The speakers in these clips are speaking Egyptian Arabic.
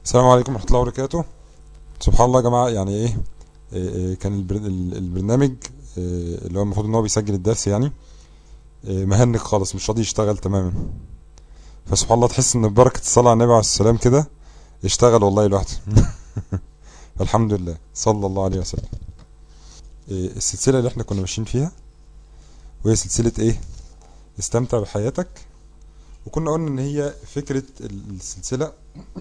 السلام عليكم ورحمة الله وبركاته سبحان الله يا جماعة يعني ايه إيه إيه كان البر- ال- البرنامج إيه اللي هو المفروض ان هو بيسجل الدرس يعني إيه مهنج خالص مش راضي يشتغل تماما فسبحان الله تحس ان ببركة الصلاة على النبي عليه السلام كده اشتغل والله لوحده الحمد لله صلى الله عليه وسلم إيه السلسلة اللي احنا كنا ماشيين فيها وهي سلسلة ايه استمتع بحياتك وكنا قلنا ان هي فكرة السلسلة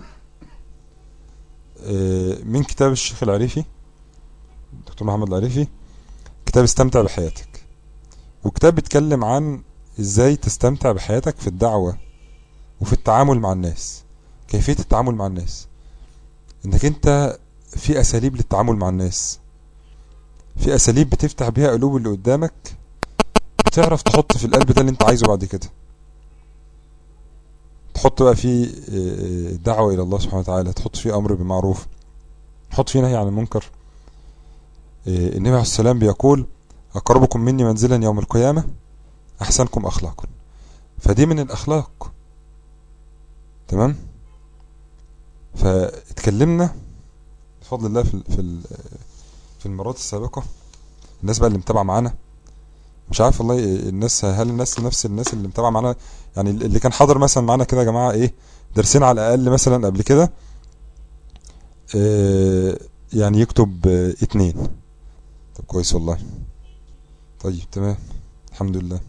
آه، من كتاب الشيخ العريفي دكتور محمد العريفي كتاب استمتع بحياتك وكتاب بيتكلم عن ازاي تستمتع بحياتك في الدعوة وفي التعامل مع الناس كيفية التعامل مع الناس انك انت في اساليب للتعامل مع الناس في اساليب بتفتح بيها قلوب اللي قدامك بتعرف تحط في القلب ده اللي انت عايزه بعد كده تحط بقى فيه آه، دعوة إلى الله سبحانه وتعالى تحط فيه أمر بالمعروف تحط فيه نهي عن المنكر آه، النبي عليه السلام بيقول أقربكم مني منزلا يوم القيامة أحسنكم أخلاقا فدي من الأخلاق تمام فاتكلمنا بفضل الله في ال- في ال- في المرات السابقة الناس بقى اللي متابعة معانا مش عارف والله الناس هل الناس نفس الناس اللي متابعة معانا يعني اللي كان حاضر مثلا معانا كده يا جماعة ايه درسين على الأقل مثلا قبل كده آه، يعني يكتب آه، اتنين طب كويس والله طيب تمام الحمد لله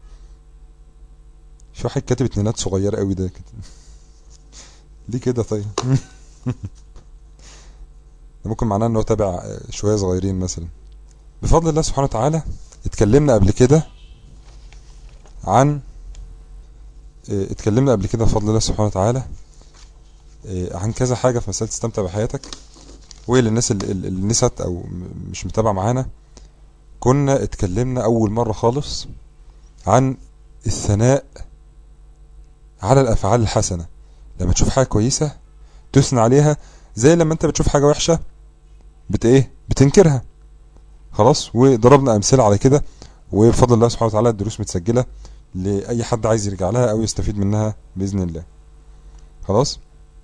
في واحد كاتب اتنينات صغيرة قوي ده كده ليه كده طيب ده ممكن معناه انه تابع آه، شوية صغيرين مثلا بفضل الله سبحانه وتعالى اتكلمنا قبل كده عن اه، اتكلمنا قبل كده بفضل الله سبحانه وتعالى اه، عن كذا حاجة في مسألة تستمتع بحياتك وللناس اللي, اللي نسيت او م- مش متابعة معانا كنا اتكلمنا اول مرة خالص عن الثناء على الافعال الحسنة لما تشوف حاجة كويسة تثنى عليها زي لما انت بتشوف حاجة وحشة بت ايه بتنكرها خلاص وضربنا امثله على كده وبفضل الله سبحانه وتعالى الدروس متسجله لاي حد عايز يرجع لها او يستفيد منها باذن الله خلاص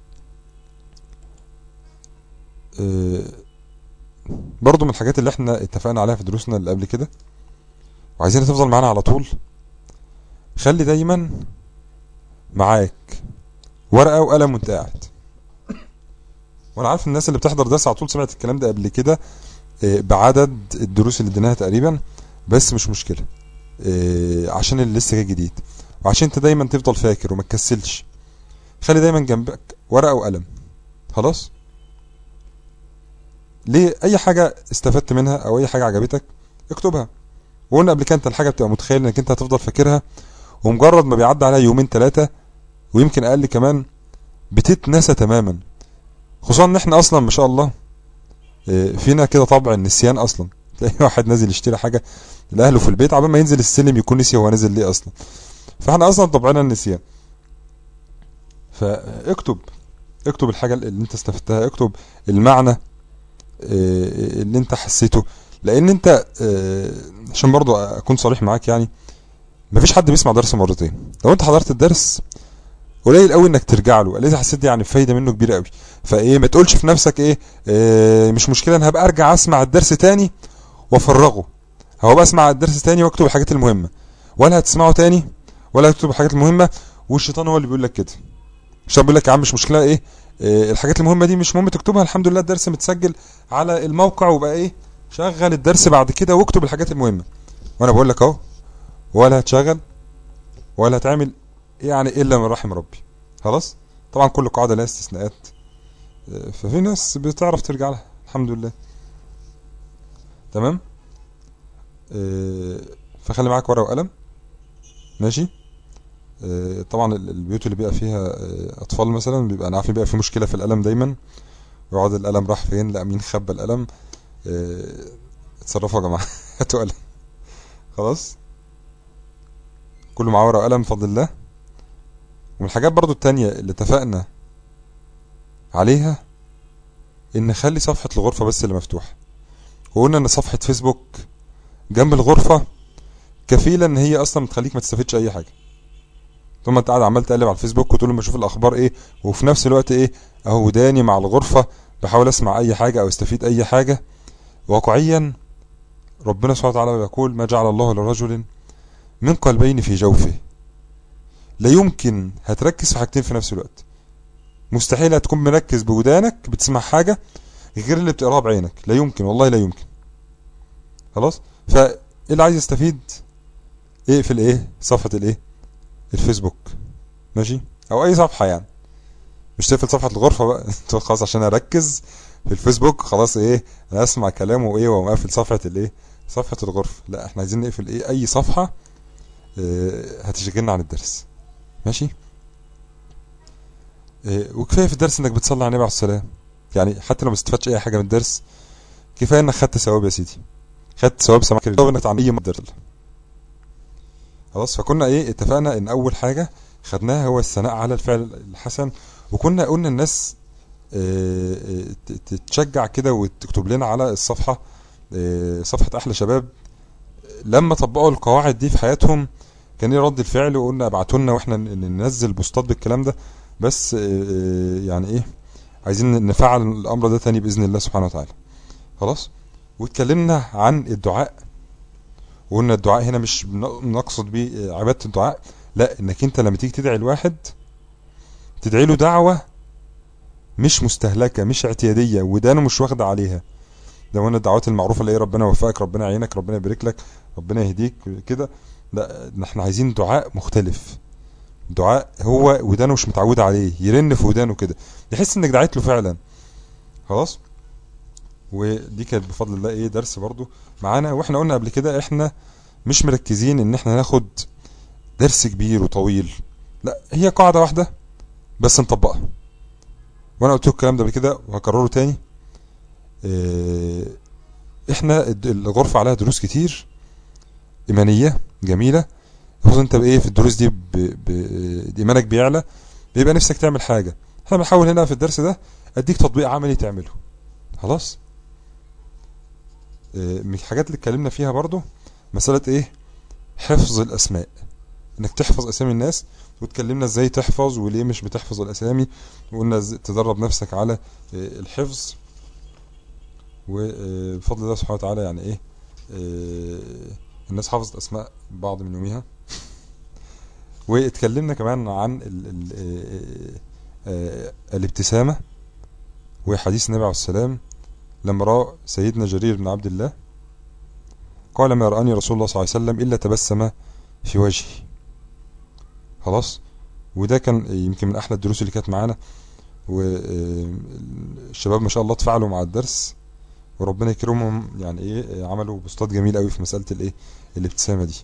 آه، برضو من الحاجات اللي احنا اتفقنا عليها في دروسنا اللي قبل كده وعايزين تفضل معانا على طول خلي دايما معاك ورقه وقلم وانت قاعد وانا عارف الناس اللي بتحضر درس على طول سمعت الكلام ده قبل كده آه، بعدد الدروس اللي اديناها تقريبا بس مش مشكلة آه، عشان اللي لسه جاي جديد وعشان انت دايما تفضل فاكر وما تكسلش خلي دايما جنبك ورقة وقلم خلاص ليه اي حاجة استفدت منها او اي حاجة عجبتك اكتبها وقلنا قبل كده انت الحاجة بتبقى متخيل انك انت هتفضل فاكرها ومجرد ما بيعدي عليها يومين ثلاثة ويمكن اقل كمان بتتنسى تماما خصوصا ان احنا اصلا ما شاء الله آه، فينا كده طبع النسيان اصلا تلاقي واحد نازل يشتري حاجه لاهله في البيت عبال ما ينزل السلم يكون نسي هو نازل ليه اصلا فاحنا اصلا طبعنا النسيان فاكتب اكتب الحاجه اللي انت استفدتها اكتب المعنى آه، اللي انت حسيته لان انت آه، عشان برضو اكون صريح معاك يعني مفيش حد بيسمع درس مرتين لو انت حضرت الدرس قليل قوي انك ترجع له اذا حسيت يعني فايده منه كبيره قوي فايه ما تقولش في نفسك ايه, إيه مش مشكله انا هبقى ارجع اسمع الدرس تاني وافرغه هو بقى اسمع الدرس تاني واكتب الحاجات المهمه ولا هتسمعه تاني ولا هتكتب الحاجات المهمه والشيطان هو اللي بيقول لك كده الشيطان بيقول لك يا عم مش مشكله ايه, إيه الحاجات المهمه دي مش مهم تكتبها الحمد لله الدرس متسجل على الموقع وبقى ايه شغل الدرس بعد كده واكتب الحاجات المهمه وانا بقول لك اهو ولا هتشغل ولا هتعمل يعني الا من رحم ربي خلاص طبعا كل قاعده لها استثناءات آه، ففي ناس بتعرف ترجع لها الحمد لله تمام آه، فخلي معاك ورقه وقلم ماشي آه، طبعا ال- البيوت اللي بيبقى فيها آه، اطفال مثلا بيبقى انا عارف بيبقى في مشكله في القلم دايما ويقعد القلم راح فين لا مين خبى القلم آه، اتصرفوا يا جماعه هاتوا قلم خلاص كله معاه ورقه وقلم بفضل الله ومن الحاجات برضو التانية اللي اتفقنا عليها ان نخلي صفحة الغرفة بس اللي مفتوحة وقلنا ان صفحة فيسبوك جنب الغرفة كفيلة ان هي اصلا بتخليك ما تستفدش اي حاجة ثم انت قاعد عمال تقلب على الفيسبوك وتقول لما اشوف الاخبار ايه وفي نفس الوقت ايه اهو وداني مع الغرفة بحاول اسمع اي حاجة او استفيد اي حاجة واقعيا ربنا سبحانه وتعالى يقول ما جعل الله لرجل من قلبين في جوفه لا يمكن هتركز في حاجتين في نفس الوقت مستحيل هتكون مركز بودانك بتسمع حاجة غير اللي بتقراها بعينك لا يمكن والله لا يمكن خلاص فاللي عايز يستفيد اقفل ايه صفحة الايه الفيسبوك ماشي او اي صفحة يعني مش تقفل صفحة الغرفة بقى تقول خلاص عشان اركز في الفيسبوك خلاص ايه انا اسمع كلامه وايه ومقفل صفحة الايه صفحة الغرفة لا احنا عايزين نقفل ايه اي صفحة اه هتشغلنا عن الدرس ماشي اه وكفاية في الدرس انك بتصلي على النبي عليه السلام يعني حتى لو ما استفدتش اي حاجة من الدرس كفاية انك خدت ثواب يا سيدي خدت ثواب سماك انك عن اي مقدر خلاص فكنا ايه اتفقنا ان اول حاجة خدناها هو الثناء على الفعل الحسن وكنا قلنا الناس اه تتشجع كده وتكتب لنا على الصفحة صفحة احلى شباب لما طبقوا القواعد دي في حياتهم كان ايه رد الفعل وقلنا ابعتوا لنا واحنا ننزل بوستات بالكلام ده بس يعني ايه عايزين نفعل الامر ده تاني باذن الله سبحانه وتعالى خلاص واتكلمنا عن الدعاء وقلنا الدعاء هنا مش نقصد بيه عبادة الدعاء لا انك انت لما تيجي تدعي الواحد تدعي له دعوة مش مستهلكة مش اعتيادية ودانه مش واخدة عليها ده وانا الدعوات المعروفة اللي هي ربنا يوفقك ربنا يعينك ربنا يبارك لك ربنا يهديك كده لا احنا عايزين دعاء مختلف دعاء هو ودانه مش متعود عليه يرن في ودانه كده يحس انك دعيت له فعلا خلاص ودي كانت بفضل الله ايه درس برضو معانا واحنا قلنا قبل كده احنا مش مركزين ان احنا ناخد درس كبير وطويل لا هي قاعدة واحدة بس نطبقها وانا قلت لكم الكلام ده قبل كده وهكرره تاني اه احنا الغرفة عليها دروس كتير ايمانية جميلة خصوصا انت بايه في الدروس دي ب... ب... ايمانك بيعلى بيبقى نفسك تعمل حاجة احنا بنحاول هنا في الدرس ده اديك تطبيق عملي تعمله خلاص اه من الحاجات اللي اتكلمنا فيها برضو مسألة ايه حفظ الاسماء انك تحفظ اسامي الناس واتكلمنا ازاي تحفظ وليه مش بتحفظ الاسامي وقلنا تدرب نفسك على الحفظ وبفضل الله سبحانه وتعالى يعني ايه الناس حفظت اسماء بعض من يوميها واتكلمنا كمان عن ال ال الابتسامة وحديث النبي عليه السلام لما رأى سيدنا جرير بن عبد الله قال ما رآني رسول الله صلى الله عليه وسلم إلا تبسم في وجهي خلاص وده كان يمكن من احلى الدروس اللي كانت معانا والشباب ما شاء الله تفاعلوا مع الدرس وربنا يكرمهم يعني ايه عملوا بوستات جميل قوي في مساله الايه الابتسامه دي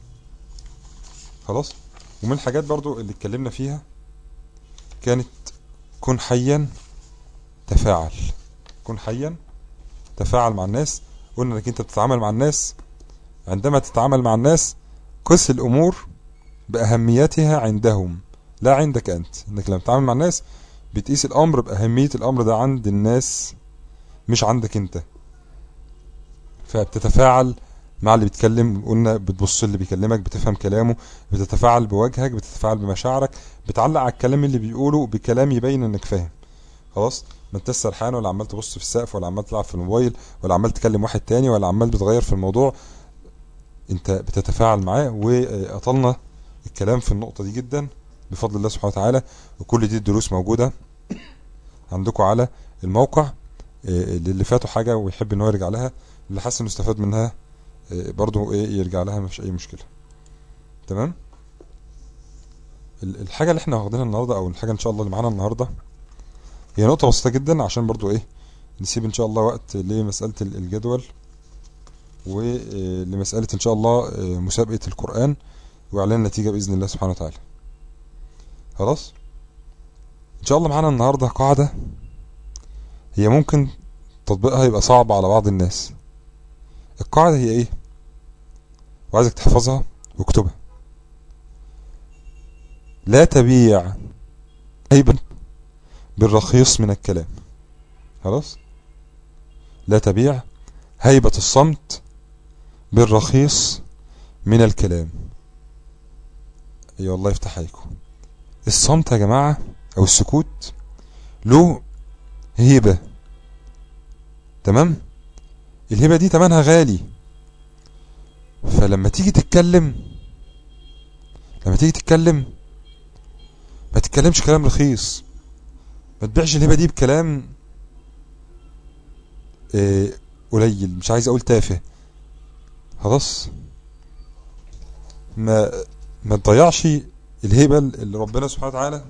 خلاص ومن الحاجات برضو اللي اتكلمنا فيها كانت كن حيا تفاعل كن حيا تفاعل مع الناس قلنا انك انت بتتعامل مع الناس عندما تتعامل مع الناس قس الامور بأهميتها عندهم لا عندك أنت إنك لما تتعامل مع الناس بتقيس الأمر بأهمية الأمر ده عند الناس مش عندك أنت فبتتفاعل مع اللي بيتكلم قلنا بتبص اللي بيكلمك بتفهم كلامه بتتفاعل بوجهك بتتفاعل بمشاعرك بتعلق على الكلام اللي بيقوله بكلام يبين انك فاهم خلاص ما انت سرحان ولا عمال تبص في السقف ولا عمال تلعب في الموبايل ولا عمال تكلم واحد تاني ولا عمال بتغير في الموضوع انت بتتفاعل معاه واطلنا الكلام في النقطة دي جدا بفضل الله سبحانه وتعالى وكل دي الدروس موجودة عندكم على الموقع اللي فاتوا حاجة ويحب ان هو يرجع لها اللي حاسس انه استفاد منها برضه ايه يرجع لها مفيش اي مشكلة تمام الحاجة اللي احنا واخدينها النهاردة او الحاجة ان شاء الله اللي معانا النهاردة هي نقطة بسيطة جدا عشان برضه ايه نسيب ان شاء الله وقت لمسألة الجدول ولمسألة ان شاء الله مسابقة القرآن واعلان النتيجة بإذن الله سبحانه وتعالى خلاص ان شاء الله معانا النهاردة قاعدة هي ممكن تطبيقها يبقى صعب على بعض الناس القاعدة هي ايه وعايزك تحفظها واكتبها لا تبيع عيبا بالرخيص من الكلام خلاص لا تبيع هيبة الصمت بالرخيص من الكلام اي والله يفتح عليكم الصمت يا جماعة او السكوت له هيبة تمام الهبة دي تمنها غالي فلما تيجي تتكلم لما تيجي تتكلم ما تتكلمش كلام رخيص ما تبيعش الهبة دي بكلام آه، قليل مش عايز اقول تافه خلاص ما ما تضيعش الهبة اللي ربنا سبحانه وتعالى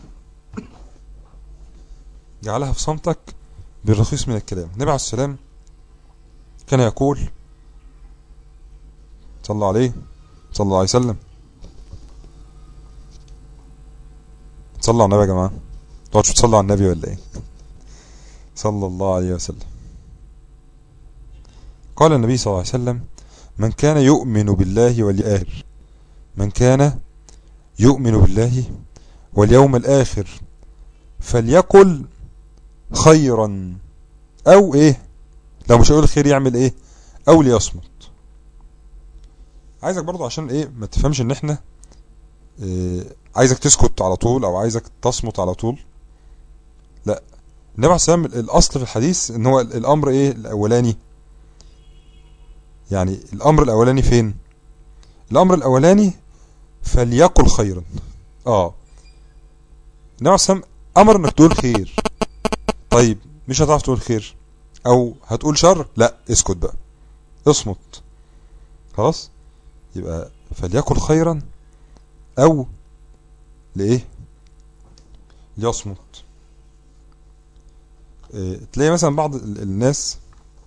جعلها في صمتك بالرخيص من الكلام النبي عليه السلام كان يقول صلى عليه صلى الله عليه وسلم صلى على النبي يا جماعة تقعدش تصلوا على النبي ولا ايه صلى الله عليه وسلم قال النبي صلى الله عليه وسلم من كان يؤمن بالله والآخر من كان يؤمن بالله واليوم الآخر فليقل خيرا أو إيه لو مش هيقول خير يعمل إيه أو ليصمت عايزك برضو عشان إيه ما تفهمش إن إحنا إيه عايزك تسكت على طول أو عايزك تصمت على طول لا النبي عليه السلام الأصل في الحديث إن هو الأمر إيه الأولاني يعني الأمر الأولاني فين الأمر الأولاني فليقل خيرا اه النبي عليه السلام أمر إنك تقول خير طيب مش هتعرف تقول خير أو هتقول شر لا اسكت بقى اصمت خلاص يبقى فليقل خيرا أو لإيه ليصمت إيه تلاقي مثلا بعض الناس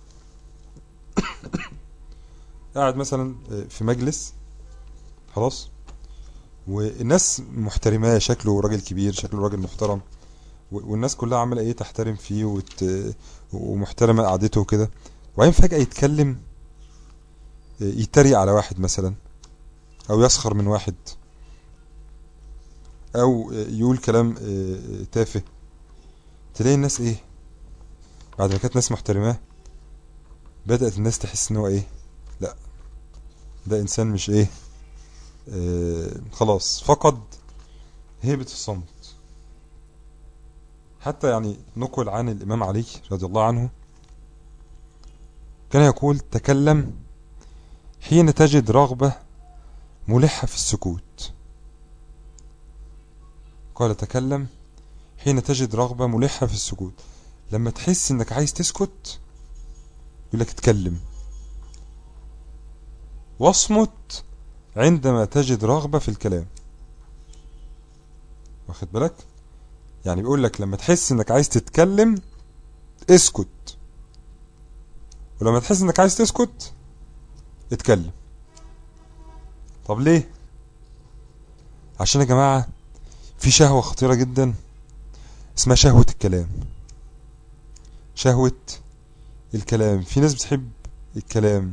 قاعد مثلا في مجلس خلاص والناس محترماه شكله راجل كبير شكله راجل محترم والناس كلها عماله ايه تحترم فيه وت... ومحترمه قعدته وكده وبعدين فجاه يتكلم يتريق على واحد مثلا او يسخر من واحد او يقول كلام تافه تلاقي الناس ايه بعد ما كانت ناس محترماه بدأت الناس تحس ان هو ايه لا ده انسان مش ايه آه خلاص فقد هيبة الصمت حتى يعني نقل عن الامام علي رضي الله عنه كان يقول تكلم حين تجد رغبة ملحة في السكوت قال تكلم حين تجد رغبة ملحة في السكوت لما تحس انك عايز تسكت يقول لك اتكلم واصمت عندما تجد رغبة في الكلام واخد بالك يعني بيقول لك لما تحس انك عايز تتكلم اسكت ولما تحس انك عايز تسكت اتكلم طب ليه عشان يا جماعة في شهوة خطيرة جدا اسمها شهوة الكلام شهوة الكلام في ناس بتحب الكلام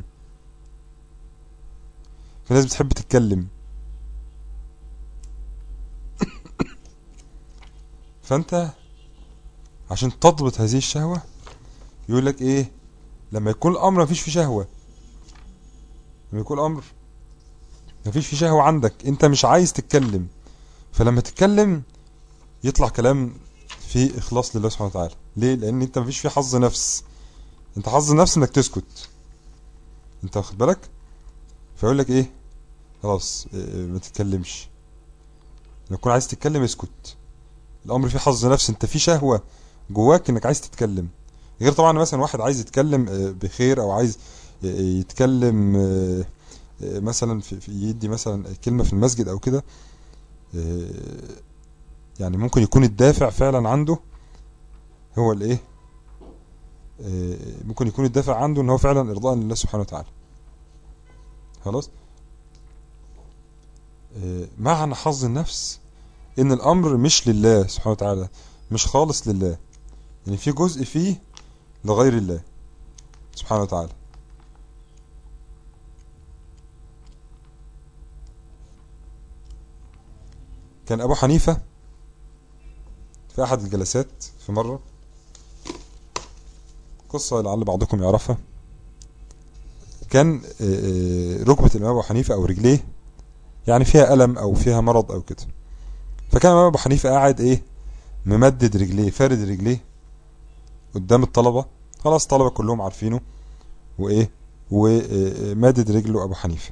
في ناس بتحب تتكلم فانت عشان تضبط هذه الشهوة يقول لك ايه لما يكون الامر مفيش فيه شهوة لما يكون الامر مفيش فيه شهوة عندك انت مش عايز تتكلم فلما تتكلم يطلع كلام فيه اخلاص لله سبحانه وتعالى ليه لان انت مفيش فيه حظ نفس انت حظ نفس انك تسكت انت واخد بالك فيقول لك ايه خلاص إيه ما تتكلمش لما تكون عايز تتكلم اسكت الامر فيه حظ نفس انت في شهوة جواك انك عايز تتكلم غير طبعا مثلا واحد عايز يتكلم بخير او عايز يتكلم مثلا في يدي مثلا كلمة في المسجد او كده يعني ممكن يكون الدافع فعلا عنده هو الايه ممكن يكون الدافع عنده ان هو فعلا ارضاء لله سبحانه وتعالى خلاص معنى حظ النفس ان الامر مش لله سبحانه وتعالى مش خالص لله يعني في جزء فيه لغير الله سبحانه وتعالى كان ابو حنيفة في احد الجلسات في مرة قصة لعل بعضكم يعرفها كان ركبة الامام ابو حنيفة او رجليه يعني فيها ألم او فيها مرض او كده فكان الامام ابو حنيفة قاعد ايه ممدد رجليه فارد رجليه قدام الطلبة خلاص الطلبة كلهم عارفينه وايه ومادد رجله ابو حنيفة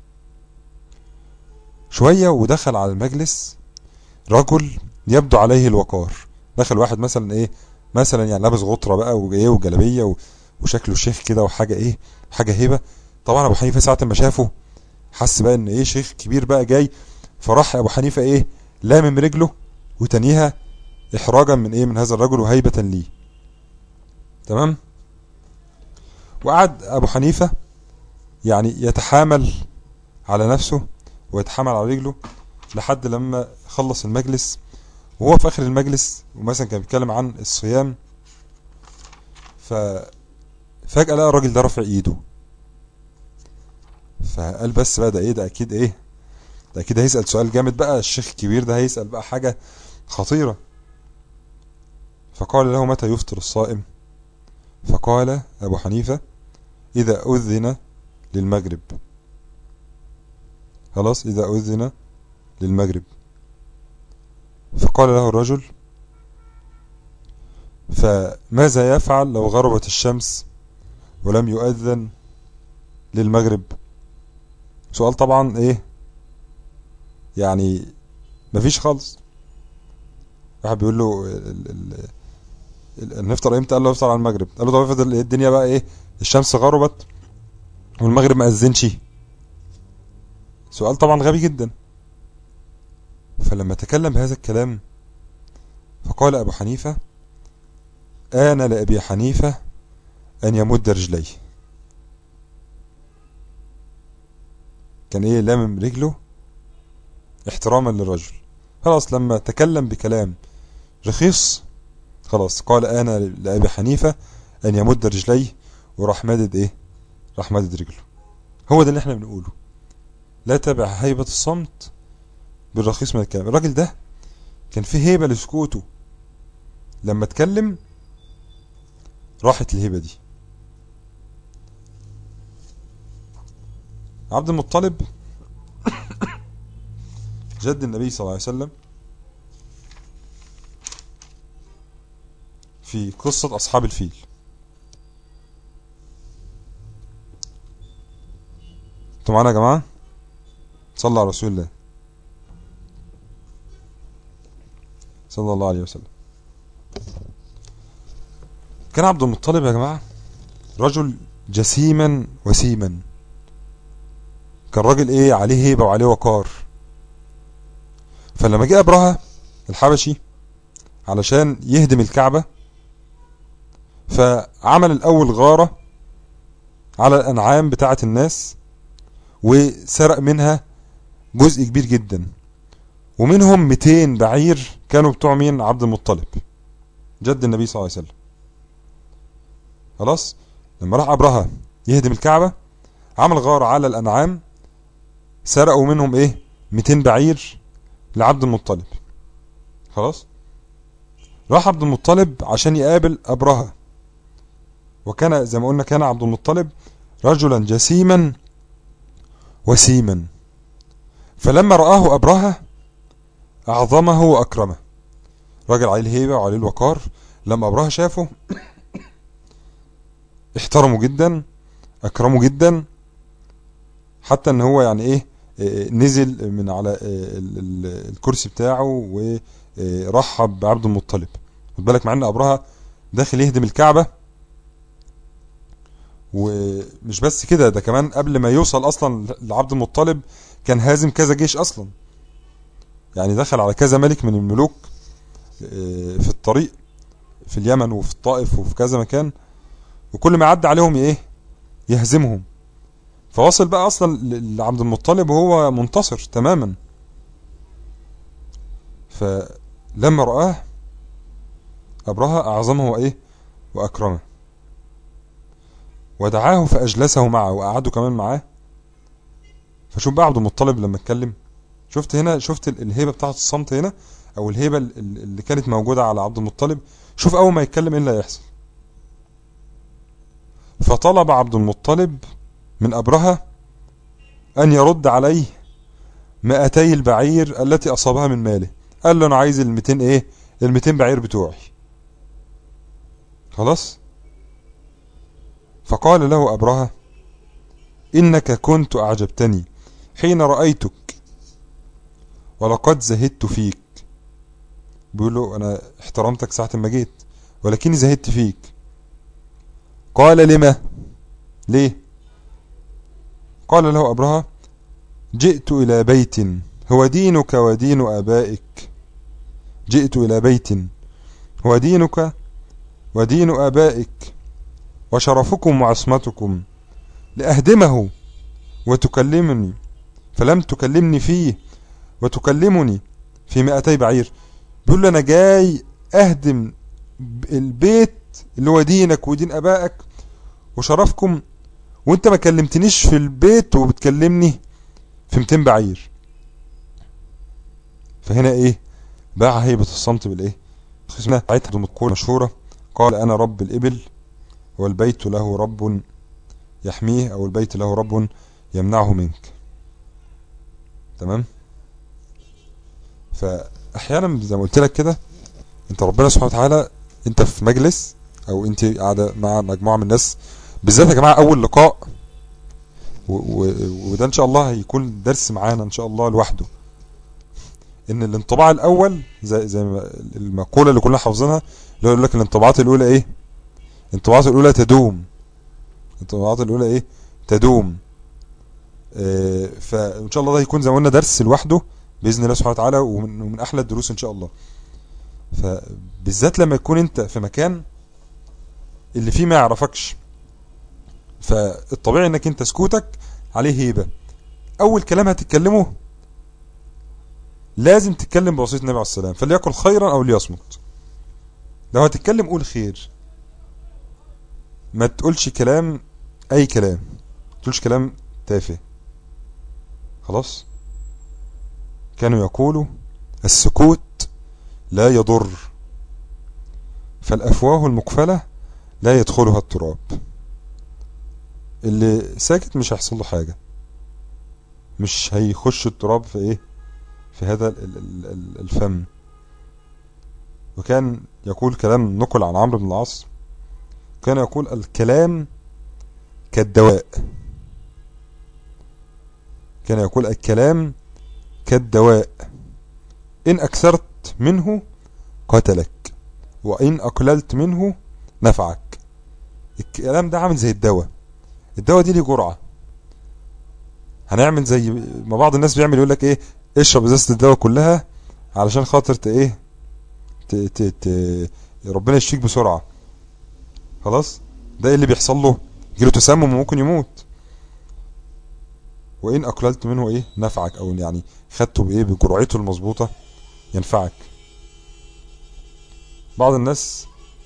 شوية ودخل على المجلس رجل يبدو عليه الوقار دخل واحد مثلا ايه مثلا يعني لابس غطرة بقى وايه وجلابية وشكله شيخ كده وحاجة ايه حاجة هيبة طبعا ابو حنيفة ساعة ما شافه حس بقى ان ايه شيخ كبير بقى جاي فراح ابو حنيفة ايه لامم رجله وتنيها احراجا من ايه من هذا الرجل وهيبة ليه تمام وقعد ابو حنيفة يعني يتحامل على نفسه ويتحامل على رجله لحد لما خلص المجلس وهو في اخر المجلس ومثلا كان بيتكلم عن الصيام ففجأة لقى الراجل ده رافع ايده فقال بس بقى ده ايه ده اكيد ايه ده اكيد هيسأل سؤال جامد بقى الشيخ الكبير ده هيسأل بقى حاجة خطيرة فقال له متى يفطر الصائم فقال ابو حنيفة اذا اذن للمغرب خلاص اذا اذن للمغرب فقال له الرجل فماذا يفعل لو غربت الشمس ولم يؤذن للمغرب سؤال طبعا ايه يعني مفيش خالص واحد بيقول له نفطر امتى قال له افطر على المغرب قال له طب افرض الدنيا بقى ايه الشمس غربت والمغرب ما اذنش سؤال طبعا غبي جدا فلما تكلم بهذا الكلام فقال ابو حنيفه آن لأبي حنيفة أن يمد رجليه كان إيه لامم رجله احتراما للرجل خلاص لما تكلم بكلام رخيص خلاص قال أنا لأبي حنيفة أن يمد رجليه وراح مادد إيه راح مادد رجله هو ده اللي احنا بنقوله لا تبع هيبة الصمت بالرخيص من الكلام الراجل ده كان فيه هيبة لسكوته لما اتكلم راحت الهبة دي عبد المطلب جد النبي صلى الله عليه وسلم في قصة أصحاب الفيل انتوا معانا يا جماعة صلى على رسول الله صلى الله عليه وسلم كان عبد المطلب يا جماعة رجل جسيما وسيما كان راجل ايه عليه هيبة وعليه وقار فلما جاء ابرهة الحبشي علشان يهدم الكعبة فعمل الاول غارة على الانعام بتاعة الناس وسرق منها جزء كبير جدا ومنهم 200 بعير كانوا بتوع مين عبد المطلب جد النبي صلى الله عليه وسلم خلاص لما راح ابرهة يهدم الكعبة عمل غارة على الانعام سرقوا منهم ايه 200 بعير لعبد المطلب خلاص راح عبد المطلب عشان يقابل ابرهة وكان زي ما قلنا كان عبد المطلب رجلا جسيما وسيما فلما رآه أبرهة أعظمه وأكرمه راجل عليه الهيبة وعليه الوقار لما أبرهة شافه احترمه جدا أكرمه جدا حتى ان هو يعني ايه نزل من على الكرسي بتاعه ورحب بعبد المطلب خد بالك مع ان ابرهة داخل يهدم الكعبة ومش بس كده ده كمان قبل ما يوصل اصلا لعبد المطلب كان هازم كذا جيش اصلا يعني دخل على كذا ملك من الملوك في الطريق في اليمن وفي الطائف وفي كذا مكان وكل ما يعدي عليهم ايه يهزمهم فوصل بقى اصلا لعبد المطلب وهو منتصر تماما فلما رآه أبرهة أعظمه وإيه وأكرمه ودعاه فأجلسه معه وقعده كمان معاه فشوف بقى عبد المطلب لما اتكلم شفت هنا شفت الهيبة بتاعت الصمت هنا أو الهيبة اللي كانت موجودة على عبد المطلب شوف أول ما يتكلم إيه اللي هيحصل فطلب عبد المطلب من أبرهة أن يرد عليه مائتي البعير التي أصابها من ماله قال له أنا عايز المتين إيه ال 200 بعير بتوعي خلاص فقال له أبرهة إنك كنت أعجبتني حين رأيتك ولقد زهدت فيك بيقول له أنا احترمتك ساعة ما جيت ولكني زهدت فيك قال لما ليه قال له أبرهة جئت إلى بيت هو دينك ودين آبائك جئت إلى بيت هو دينك ودين آبائك وشرفكم وعصمتكم لأهدمه وتكلمني فلم تكلمني فيه وتكلمني في مئتي بعير بيقول له أنا جاي أهدم البيت اللي هو دينك ودين أبائك وشرفكم وانت ما كلمتنيش في البيت وبتكلمني في 200 بعير فهنا ايه باع هيبة الصمت بالايه اسمها عيتها مقولة مشهورة قال انا رب الابل والبيت له رب يحميه او البيت له رب يمنعه منك تمام فاحيانا زي ما قلت لك كده انت ربنا سبحانه وتعالى انت في مجلس او انت قاعده مع مجموعه من الناس بالذات يا جماعه اول لقاء وده ان شاء الله هيكون درس معانا ان شاء الله لوحده ان الانطباع الاول زي زي ما المقوله اللي كلنا حافظينها اللي يقول لك الانطباعات الاولى ايه الانطباعات الاولى تدوم الانطباعات الاولى ايه تدوم اه فان شاء الله ده هيكون زي ما قلنا درس لوحده باذن الله سبحانه وتعالى ومن, ومن احلى الدروس ان شاء الله فبالذات لما يكون انت في مكان اللي فيه ما يعرفكش فالطبيعي انك انت سكوتك عليه هيبة اول كلام هتتكلمه لازم تتكلم بوصية النبي عليه السلام فليقل خيرا او ليصمت لو هتتكلم قول خير ما تقولش كلام اي كلام ما تقولش كلام تافه خلاص كانوا يقولوا السكوت لا يضر فالافواه المقفلة لا يدخلها التراب اللي ساكت مش هيحصل له حاجة مش هيخش التراب في ايه في هذا الفم وكان يقول كلام نقل عن عمرو بن العاص كان يقول الكلام كالدواء كان يقول الكلام كالدواء إن أكثرت منه قتلك وإن أقللت منه نفعك الكلام ده عامل زي الدواء الدواء دي ليه جرعة هنعمل زي ما بعض الناس بيعمل يقول لك ايه اشرب ازازة الدواء كلها علشان خاطر ت ايه ت ت ت ربنا يشفيك بسرعة خلاص ده ايه اللي بيحصل له يجيله تسمم وممكن يموت وإن أقللت منه إيه نفعك أو يعني خدته بإيه بجرعته المظبوطة ينفعك بعض الناس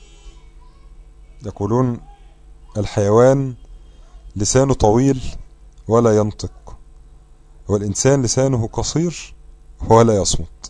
يقولون الحيوان لسانه طويل ولا ينطق والإنسان لسانه قصير ولا يصمت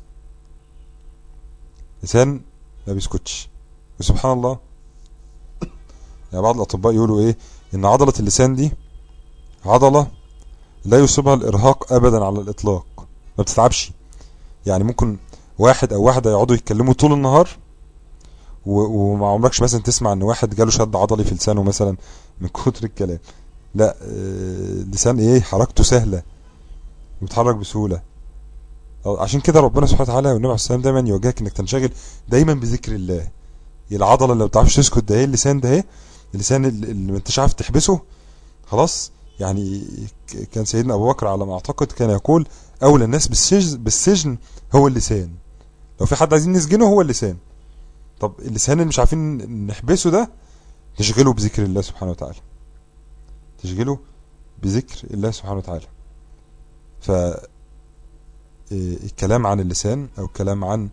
لسان ما بيسكتش وسبحان الله يعني بعض الأطباء يقولوا إيه إن عضلة اللسان دي عضلة لا يصيبها الإرهاق أبدا على الإطلاق ما بتتعبش يعني ممكن واحد أو واحدة يقعدوا يتكلموا طول النهار وما عمركش مثلا تسمع ان واحد جاله شد عضلي في لسانه مثلا من كتر الكلام لا اللسان ايه حركته سهلة بيتحرك بسهولة عشان كده ربنا سبحانه وتعالى والنبي عليه السلام دايما يوجهك انك تنشغل دايما بذكر الله العضلة اللي ما بتعرفش تسكت ده ايه اللسان ده ايه اللسان اللي ما انتش عارف تحبسه خلاص يعني كان سيدنا ابو بكر على ما اعتقد كان يقول اولى الناس بالسجن, بالسجن هو اللسان لو في حد عايزين نسجنه هو اللسان طب اللسان اللي مش عارفين نحبسه ده نشغله بذكر الله سبحانه وتعالى تشغله بذكر الله سبحانه وتعالى ف الكلام عن اللسان او الكلام عن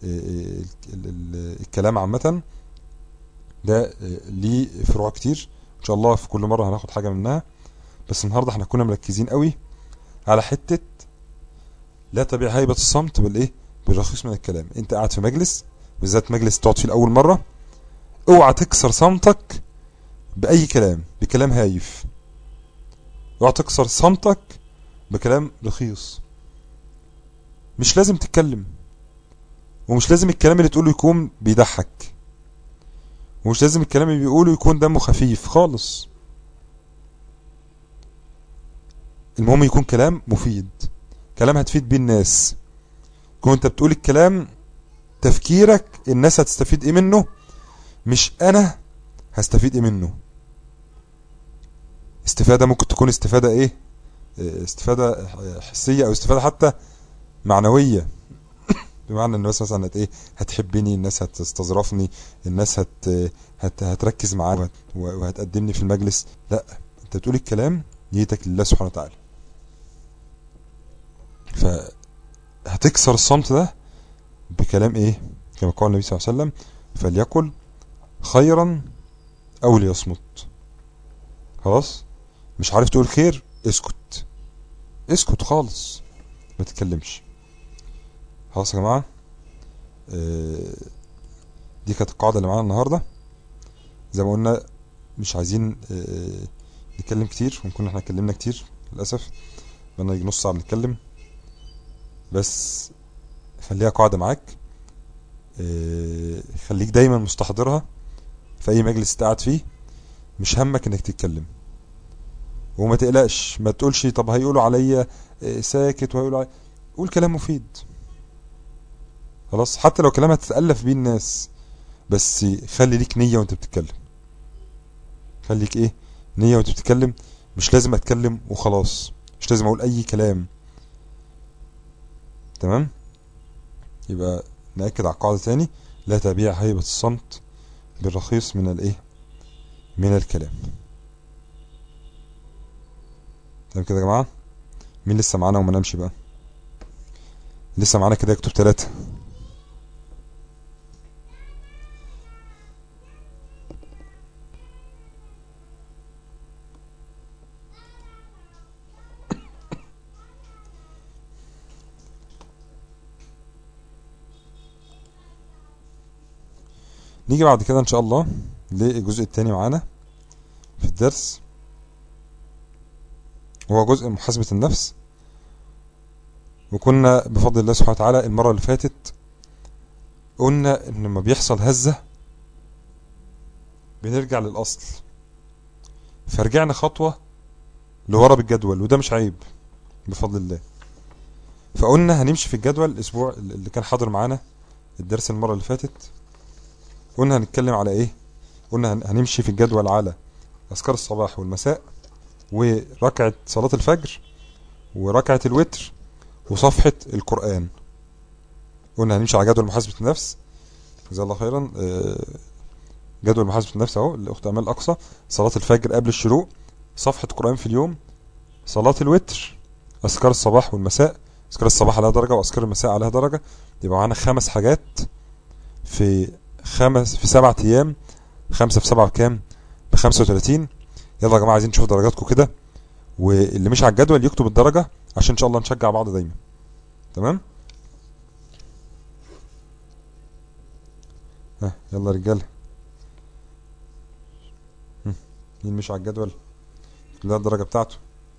الكلام عامة ده ليه فروع كتير ان شاء الله في كل مرة هناخد حاجة منها بس النهاردة احنا كنا مركزين قوي على حتة لا تبيع هيبة الصمت بالايه بالرخيص من الكلام انت قاعد في مجلس بالذات مجلس تقعد فيه لأول مرة اوعى تكسر صمتك بأي كلام بكلام هايف اوعى تكسر صمتك بكلام رخيص مش لازم تتكلم ومش لازم الكلام اللي تقوله يكون بيضحك ومش لازم الكلام اللي بيقوله يكون دمه خفيف خالص المهم يكون كلام مفيد كلام هتفيد بيه الناس كون انت بتقول الكلام تفكيرك الناس هتستفيد ايه منه مش انا هستفيد ايه منه استفادة ممكن تكون استفادة ايه استفادة حسية او استفادة حتى معنوية بمعنى ان الناس مثلا هت ايه هتحبني الناس هتستظرفني الناس هت, هت هتركز معايا وهتقدمني في المجلس لا انت بتقول الكلام نيتك لله سبحانه وتعالى فهتكسر الصمت ده بكلام ايه كما قال النبي صلى الله عليه وسلم فليقل خيرا او ليصمت خلاص مش عارف تقول خير اسكت اسكت خالص ما تتكلمش خلاص يا جماعه آه دي كانت القاعده اللي معانا النهارده زي ما قلنا مش عايزين آه نتكلم كتير ونكون احنا اتكلمنا كتير للاسف بقينا يجي نص ساعه بنتكلم بس خليها قاعده معاك آه خليك دايما مستحضرها في اي مجلس قاعد فيه مش همك انك تتكلم وما تقلقش ما تقولش طب هيقولوا عليا ساكت وهيقولوا عليا قول كلام مفيد خلاص حتى لو كلام هتتألف بيه الناس بس خلي ليك نية وانت بتتكلم خليك ايه نية وانت بتتكلم مش لازم اتكلم وخلاص مش لازم اقول اي كلام تمام يبقى نأكد على القاعدة تاني لا تبيع هيبة الصمت بالرخيص من الايه من الكلام تمام كده يا جماعة مين لسه معانا وما نمشي بقى لسه معانا كده يكتب ثلاثة نيجي بعد كده ان شاء الله للجزء الثاني معانا في الدرس وهو جزء محاسبة النفس وكنا بفضل الله سبحانه وتعالى المرة اللي فاتت قلنا ان لما بيحصل هزة بنرجع للأصل فرجعنا خطوة لورا بالجدول وده مش عيب بفضل الله فقلنا هنمشي في الجدول الاسبوع اللي كان حاضر معانا الدرس المرة اللي فاتت قلنا هنتكلم على ايه قلنا هنمشي في الجدول على اذكار الصباح والمساء وركعة صلاة الفجر وركعة الوتر وصفحة القرآن قلنا هنمشي على جدول محاسبة النفس جزاه الله خيرا جدول محاسبة النفس اهو الاخت امال اقصى صلاة الفجر قبل الشروق صفحة قرآن في اليوم صلاة الوتر اذكار الصباح والمساء اذكار الصباح عليها درجة واذكار المساء عليها درجة يبقى معانا خمس حاجات في خمس في سبعة ايام خمسة في سبعة بكام بخمسة وتلاتين يلا يا جماعة عايزين نشوف درجاتكم كده واللي مش على الجدول يكتب الدرجة عشان ان شاء الله نشجع بعض دايما تمام ها يلا يا رجاله مين مش على الجدول ده الدرجة بتاعته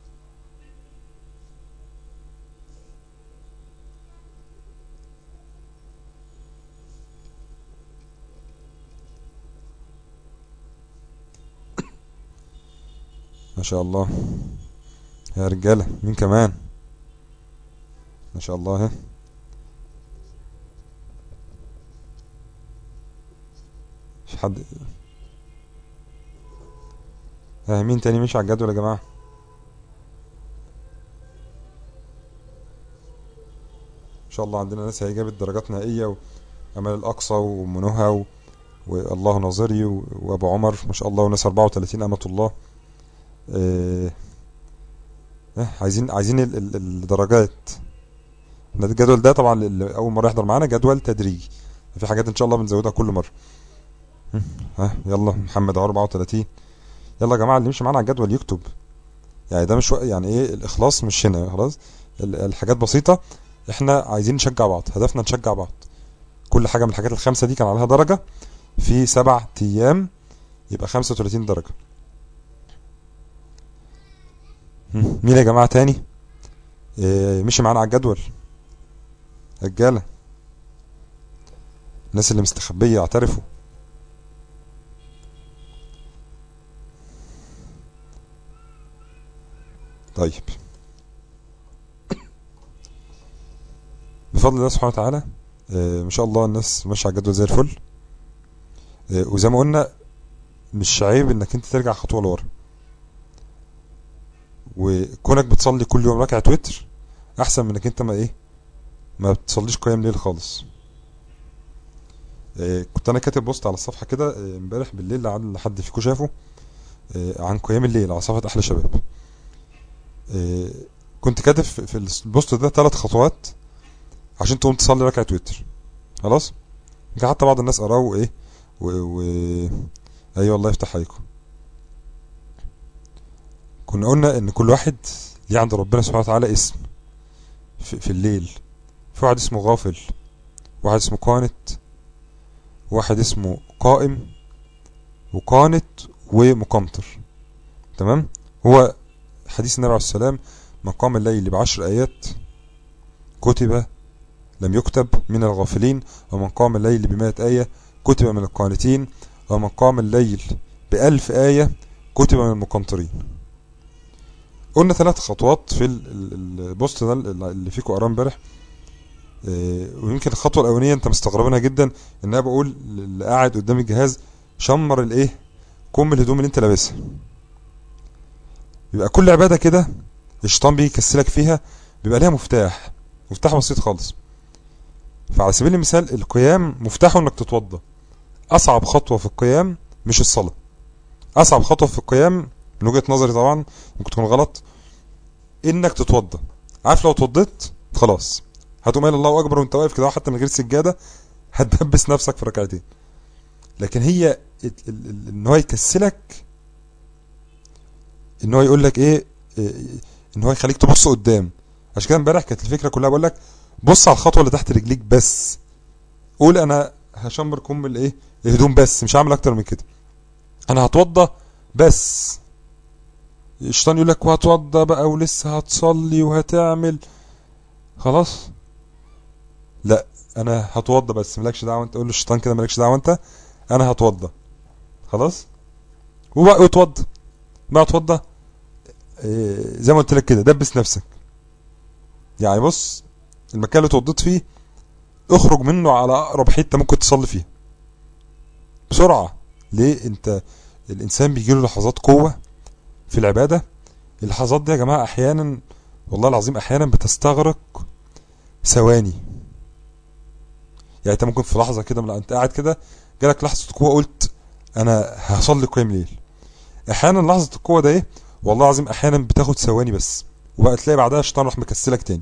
ما شاء الله يا رجالة مين كمان ما شاء الله ها مش حد ها مين تاني مش على الجدول يا جماعة ان شاء الله عندنا ناس هي جابت درجات نهائية وامل الاقصى ومنوها و... والله ناظري و... وابو عمر ما شاء الله وناس 34 امة الله اه عايزين عايزين ال... ال... الدرجات الجدول ده طبعا اللي اول مره يحضر معانا جدول تدريجي في حاجات ان شاء الله بنزودها كل مره ها يلا محمد 34 يلا يا جماعه اللي يمشي معانا على الجدول يكتب يعني ده مش يعني ايه الاخلاص مش هنا خلاص الحاجات بسيطه احنا عايزين نشجع بعض هدفنا نشجع بعض كل حاجه من الحاجات الخمسه دي كان عليها درجه في سبع ايام يبقى 35 درجه مين يا جماعه تاني إيه مشي معانا على الجدول رجاله الناس اللي مستخبية يعترفوا طيب بفضل الله سبحانه وتعالى آه، ما شاء الله الناس ماشيه على الجدول زي الفل آه، وزي ما قلنا مش عيب انك انت ترجع خطوه لورا وكونك بتصلي كل يوم ركعه وتر احسن من انك انت ما ايه ما بتصليش قيام ليل خالص آه، كنت انا كاتب بوست على الصفحه كده آه، امبارح بالليل لعل حد فيكم شافه آه، عن قيام الليل على صفحه احلى شباب آه، كنت كاتب في في البوست ده ثلاث خطوات عشان تقوم تصلي ركعه وتر خلاص يمكن حتى بعض الناس قراوا ايه و... و... ايوه الله يفتح عليكم كنا قلنا ان كل واحد ليه عند ربنا سبحانه وتعالى اسم في, في الليل في واحد اسمه غافل واحد اسمه قانت واحد اسمه قائم وقانت ومقمطر تمام هو حديث النبي عليه السلام من قام الليل بعشر آيات كتب لم يكتب من الغافلين ومن قام الليل بمائة آية كتب من القانتين ومن قام الليل بألف آية كتب من المقنطرين قلنا ثلاث خطوات في ال- ال- البوست ده اللي فيكم قراه امبارح آه، ويمكن الخطوه الاولانيه انت مستغربينها جدا ان انا بقول اللي قاعد قدام الجهاز شمر الايه كم الهدوم اللي انت لابسها بيبقى كل عباده كده الشيطان بيجي يكسلك فيها بيبقى ليها مفتاح مفتاح بسيط خالص فعلى سبيل المثال القيام مفتاحه انك تتوضا اصعب خطوه في القيام مش الصلاه اصعب خطوه في القيام من وجهه نظري طبعا ممكن تكون غلط انك تتوضا عارف لو اتوضيت خلاص هتقوم قايل الله اكبر وانت واقف كده حتى من غير سجاده هتدبس نفسك في ركعتين لكن هي ال- ال- ال- ان هو يكسلك ان هو يقول لك ايه إيه، ان هو يخليك تبص قدام عشان كده امبارح كانت الفكره كلها بقول لك بص على الخطوه اللي تحت رجليك بس قول انا هشمر كم الايه الهدوم بس مش هعمل اكتر من كده انا هتوضى بس الشيطان يقول لك وهتوضى بقى ولسه هتصلي وهتعمل خلاص لا انا هتوضى بس مالكش دعوه انت قول للشيطان كده مالكش دعوه انت انا هتوضى خلاص وبقى اتوضى بقى اتوضى إيه، زي ما قلت لك كده دبس نفسك يعني بص المكان اللي اتوضيت فيه اخرج منه على اقرب حته ممكن تصلي فيها بسرعه ليه انت الانسان بيجيله لحظات قوه في العباده اللحظات دي يا جماعه احيانا والله العظيم احيانا بتستغرق ثواني يعني انت ممكن في لحظه كده من انت قاعد كده جالك لحظه قوه قلت انا هصلي قيام ليل احيانا لحظه القوه ده ايه والله العظيم احيانا بتاخد ثواني بس وبقى تلاقي بعدها الشيطان راح مكسلك تاني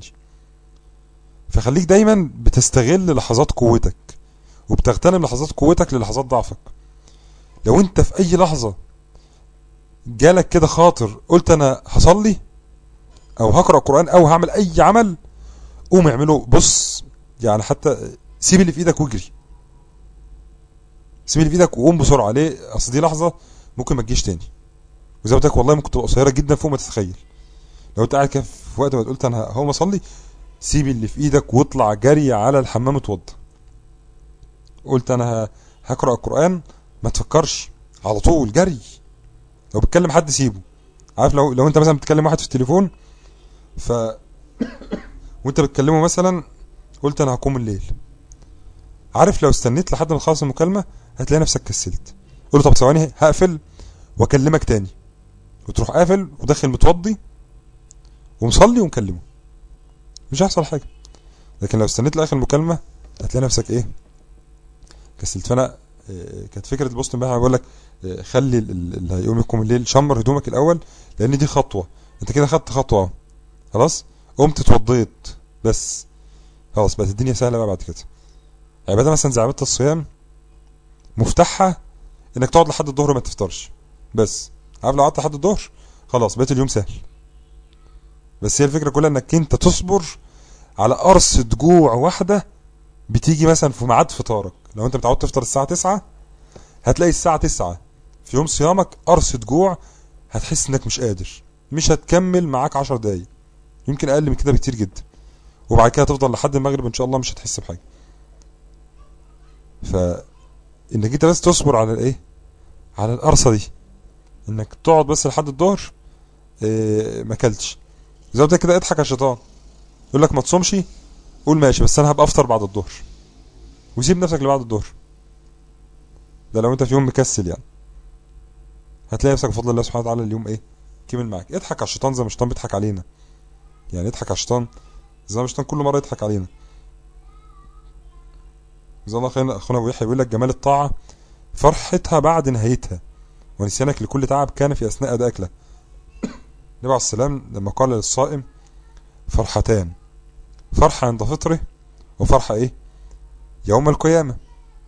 فخليك دايما بتستغل لحظات قوتك وبتغتنم لحظات قوتك للحظات ضعفك لو انت في اي لحظه جالك كده خاطر قلت انا هصلي او هقرا قران او هعمل اي عمل قوم اعمله بص يعني حتى سيب اللي في ايدك واجري سيب اللي في ايدك وقوم بسرعه ليه اصل دي لحظه ممكن ما تجيش تاني وزي ما قلت لك والله ممكن تبقى قصيره جدا فوق ما تتخيل لو انت قاعد كده في وقت ما قلت انا هقوم اصلي سيب اللي في ايدك واطلع جري على الحمام اتوضى قلت انا ه- هقرا القران ما تفكرش على طول جري لو بتكلم حد سيبه عارف لو لو انت مثلا بتكلم واحد في التليفون ف وانت بتكلمه مثلا قلت انا هقوم الليل عارف لو استنيت لحد ما تخلص المكالمه هتلاقي نفسك كسلت قول له طب ثواني هقفل واكلمك تاني وتروح قافل وداخل متوضي ومصلي ومكلمه مش هيحصل حاجه لكن لو استنيت لاخر المكالمه هتلاقي نفسك ايه كسلت فانا آه، كانت فكره البوست امبارح بقول لك آه، خلي ال- ال- اللي هيقوم يقوم الليل شمر هدومك الاول لان دي خطوه انت كده خدت خطوه اهو خلاص قمت اتوضيت بس خلاص بقت الدنيا سهله بقى بعد كده عباده مثلا زي عباده الصيام مفتاحها انك تقعد لحد الظهر ما تفطرش بس عارف لو قعدت لحد الظهر خلاص بقيت اليوم سهل بس هي الفكره كلها انك انت تصبر على قرصه جوع واحده بتيجي مثلا في ميعاد فطارك لو انت متعود تفطر الساعه 9 هتلاقي الساعه 9 في يوم صيامك قرصه جوع هتحس انك مش قادر مش هتكمل معاك 10 دقايق يمكن اقل من كده بكتير جدا وبعد كده تفضل لحد المغرب ان شاء الله مش هتحس بحاجه فانك انت بس تصبر على الايه على القرصه دي انك تقعد بس لحد الظهر إيه ما اكلتش زي ما قلت لك كده اضحك على الشيطان يقول لك ما تصومش قول ماشي بس انا هبقى افطر بعد الظهر وسيب نفسك لبعد الظهر ده لو انت في يوم مكسل يعني هتلاقي نفسك بفضل الله سبحانه وتعالى اليوم ايه كمل معاك اضحك على الشيطان زي ما الشيطان بيضحك علينا يعني اضحك على الشيطان زي ما الشيطان كل مره يضحك علينا زي الله خيرنا اخونا ابو يحيى بيقول لك جمال الطاعه فرحتها بعد نهايتها ونسيانك لكل تعب كان في اثناء ادائك له النبي عليه السلام لما قال للصائم فرحتان فرحه عند فطره وفرحه ايه يوم القيامه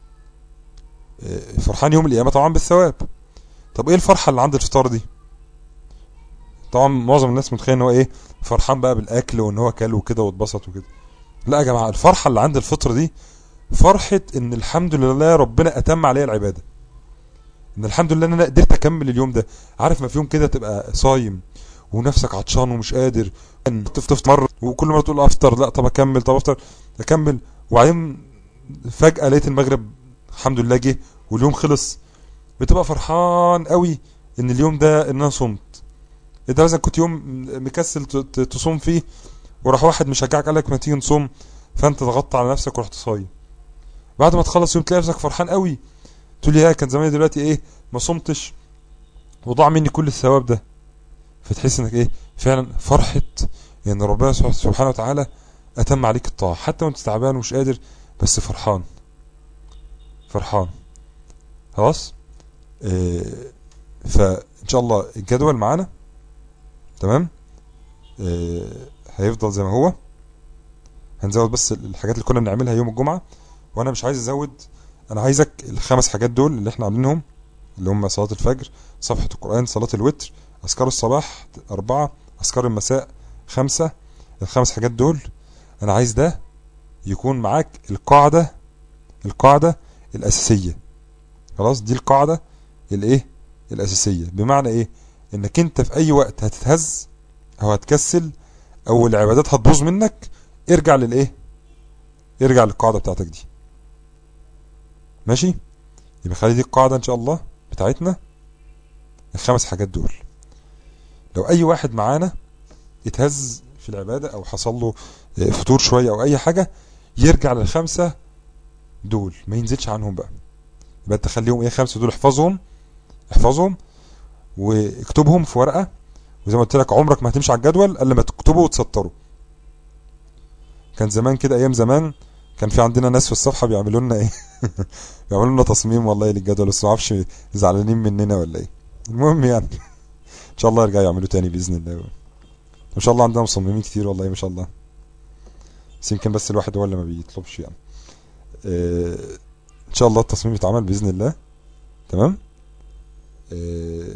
إيه، فرحان يوم القيامه طبعا بالثواب طب ايه الفرحه اللي عند الفطار دي طبعا معظم الناس متخيل ان هو ايه فرحان بقى بالاكل وان هو كل وكده واتبسط وكده لا يا جماعه الفرحه اللي عند الفطر دي فرحه ان الحمد لله ربنا اتم عليا العباده ان الحمد لله ان انا قدرت اكمل اليوم ده عارف ما في يوم كده تبقى صايم ونفسك عطشان ومش قادر تفطر مره وكل مره تقول افطر لا طب اكمل طب افطر اكمل وبعدين فجاه لقيت المغرب الحمد لله جه واليوم خلص بتبقى فرحان قوي ان اليوم ده ان انا صمت انت مثلا كنت يوم مكسل تصوم فيه وراح واحد مشجعك قال لك ما تيجي نصوم فانت ضغطت على نفسك ورحت صايم بعد ما تخلص يوم تلاقي نفسك فرحان قوي تقول لي يا كان زماني دلوقتي ايه ما صمتش وضاع مني كل الثواب ده فتحس انك ايه فعلا فرحة ان ربنا سبحانه وتعالى اتم عليك الطاعة حتى وانت تعبان ومش قادر بس فرحان فرحان خلاص إيه فان شاء الله الجدول معانا تمام إيه هيفضل زي ما هو هنزود بس الحاجات اللي كنا بنعملها يوم الجمعة وانا مش عايز ازود انا عايزك الخمس حاجات دول اللي احنا عاملينهم اللي هم صلاة الفجر صفحة القرآن صلاة الوتر أذكار الصباح أربعة أذكار المساء خمسة الخمس حاجات دول أنا عايز ده يكون معاك القاعدة القاعدة الأساسية خلاص دي القاعدة الإيه الأساسية بمعنى إيه إنك أنت في أي وقت هتتهز أو هتكسل أو العبادات هتبوظ منك ارجع للإيه ارجع للقاعدة بتاعتك دي ماشي يبقى خلي دي القاعدة إن شاء الله بتاعتنا الخمس حاجات دول لو اي واحد معانا اتهز في العبادة او حصل له فتور شوية او اي حاجة يرجع للخمسة دول ما ينزلش عنهم بقى يبقى انت خليهم ايه خمسة دول احفظهم احفظهم واكتبهم في ورقة وزي ما قلت لك عمرك ما هتمشي على الجدول الا لما تكتبه وتسطره كان زمان كده ايام زمان كان في عندنا ناس في الصفحة بيعملوا لنا ايه بيعملوا لنا تصميم والله للجدول بس ما اعرفش زعلانين مننا ولا ايه المهم يعني ان شاء الله يرجعوا يعملوا تاني باذن الله ما شاء الله عندنا مصممين كتير والله ما شاء الله بس يمكن بس الواحد هو اللي ما بيطلبش يعني اه ان شاء الله التصميم يتعمل باذن الله تمام اه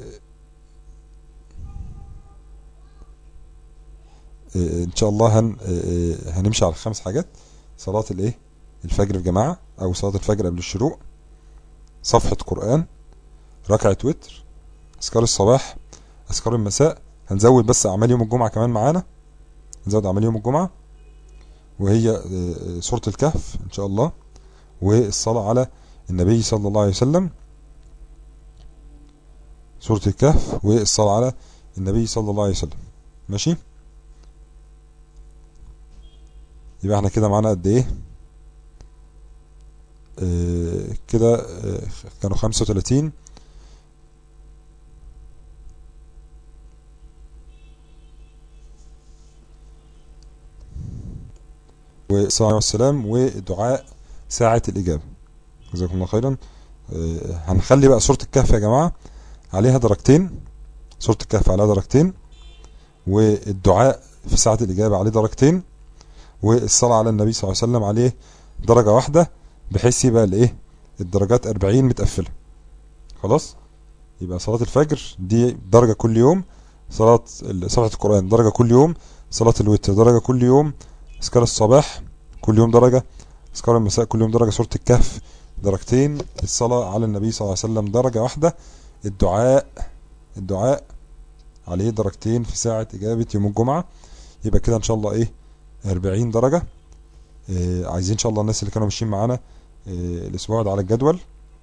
اه ان شاء الله هن هنمشي على الخمس حاجات صلاة الايه الفجر في جماعة او صلاة الفجر قبل الشروق صفحة قرآن ركعة وتر اذكار الصباح اذكار المساء هنزود بس اعمال يوم الجمعة كمان معانا نزود اعمال يوم الجمعة وهي سورة الكهف ان شاء الله والصلاة على النبي صلى الله عليه وسلم سورة الكهف والصلاة على النبي صلى الله عليه وسلم ماشي يبقى احنا كده معانا قد ايه اه كده اه كانوا خمسة وتلاتين والصلاة والسلام ودعاء ساعة الإجابة جزاكم الله خيرا اه هنخلي بقى سورة الكهف يا جماعة عليها درجتين سورة الكهف عليها درجتين والدعاء في ساعة الإجابة عليه درجتين والصلاة على النبي صلى الله عليه وسلم عليه درجة واحدة بحيث يبقى الايه الدرجات 40 متقفلة خلاص يبقى صلاة الفجر دي درجة كل يوم صلاة صلاة القرآن درجة كل يوم صلاة الوتر درجة كل يوم اذكار الصباح كل يوم درجة اذكار المساء كل يوم درجة سورة الكهف درجتين الصلاة على النبي صلى الله عليه وسلم درجة واحدة الدعاء الدعاء عليه درجتين في ساعة إجابة يوم الجمعة يبقى كده إن شاء الله إيه 40 درجة إيه عايزين إن شاء الله الناس اللي كانوا ماشيين معانا آه، الاسبوع ده على الجدول